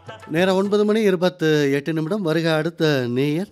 நேரம் ஒன்பது மணி இருபத்து எட்டு நிமிடம் வருக அடுத்த நேயர்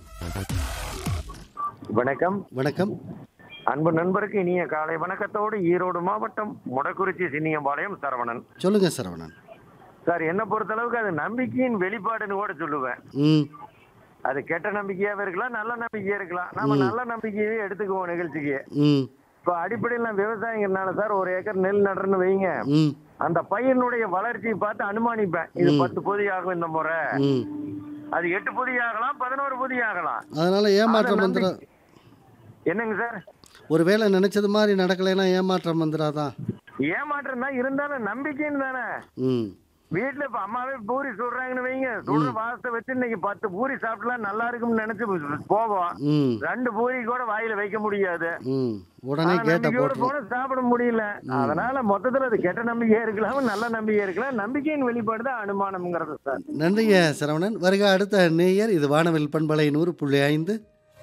வணக்கம் வணக்கம் அன்பு நண்பருக்கு இனிய காலை வணக்கத்தோடு ஈரோடு மாவட்டம் முடக்குறிச்சி சின்னியம்பாளையம் சரவணன் சொல்லுங்க சரவணன் சார் என்னை பொறுத்தளவுக்கு அது நம்பிக்கையின் வெளிப்பாடுன்னு கூட சொல்லுவேன் ம் அது கெட்ட நம்பிக்கையாவே இருக்கலாம் நல்ல நம்பிக்கையா இருக்கலாம் நம்ம நல்ல நம்பிக்கையே எடுத்துக்குவோம் நிகழ்ச்சிக்கு ம் இப்ப அடிப்படையில் நான் விவசாயிங்கிறனால சார் ஒரு ஏக்கர் நெல் நடுறேன்னு வைங்க ம் அந்த பையனுடைய வளர்ச்சியை பார்த்து அனுமானிப்பேன் இது பத்து பொதி ஆகும் இந்த முறை ம் அது எட்டு பொதி ஆகலாம் பதினோரு பொதி ஆகலாம் அதனால ஏமாற்றம் அதை வந்துட நம்பி- என்னங்க சார் ஒருவேளை நினைச்சது மாதிரி நடக்கலைன்னா ஏமாற்றம் வந்துடாதா ஏமாற்றம் தான் இருந்தாலும் நம்பிக்கைன்னு தானே ம் வீட்டுல இப்ப அம்மாவே பூரி சுடுறாங்கன்னு வைங்க சுடுற வாசத்தை வச்சு இன்னைக்கு பத்து பூரி சாப்பிடலாம் நல்லா இருக்கும்னு நினைச்சு போவோம் ம் ரெண்டு பூரி கூட வாயில வைக்க முடியாது ம் உடனே ஆனா கேட்ட நம்பிக்கையோட போட்டுரும் போனா சாப்பிட முடியல அதனால மொத்தத்துல அது கெட்ட நம்பிக்கையா இருக்கலாம் நல்ல நம்பிக்கையா இருக்கலாம் நம்பிக்கையின் வெளிப்பாடு தான் அனுமானம்ங்கிறது சார் நன்றிங்க சரவணன் வருக அடுத்த நேயர் இது வானவில் பண்பலை நூறு புள்ளி ஐந்து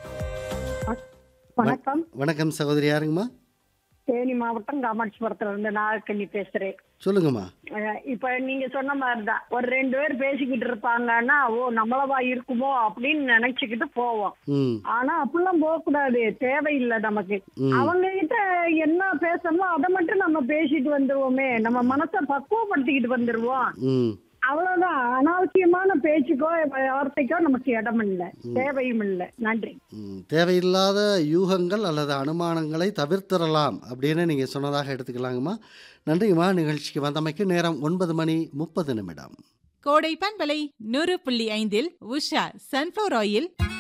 வணக்கம் வணக்கம் சகோதரி யாருங்கம்மா தேனி மாவட்டம் காமாட்சிபுரத்துல இருந்து நாகக்கண்ணி பேசுறேன் சொல்லுங்கம்மா அஹ் இப்ப நீங்க சொன்ன மாதிரிதான் ஒரு ரெண்டு பேர் பேசிக்கிட்டு இருப்பாங்கன்னா ஓ நம்மளவா இருக்குமோ அப்படின்னு நினைச்சுக்கிட்டு போவோம் ம் ஆனா அப்படிலாம் போக கூடாது தேவையில்லை நமக்கு ம். அவங்க கிட்ட என்ன பேசணுமோ அதை மட்டும் நம்ம பேசிட்டு வந்துருவோமே நம்ம மனசை பக்குவப்படுத்திக்கிட்டு வந்துருவோம் ம் அவ்வளவுதான் அனாவசியமான பேச்சுக்கோ வார்த்தைக்கோ நமக்கு இடம் இல்லை தேவையும் இல்லை நன்றி ம், தேவையில்லாத யூகங்கள் அல்லது அனுமானங்களை தவிர்த்திடலாம் அப்படின்னு நீங்கள் சொன்னதாக எடுத்துக்கலாங்கம்மா நன்றிங்கம்மா நிகழ்ச்சிக்கு வந்தமைக்கு நேரம் ஒன்பது மணி முப்பது நிமிடம் கோடை பண்பலை நூறு புள்ளி ஐந்தில் உஷா சன்ஃப்ளவர் ஆயில்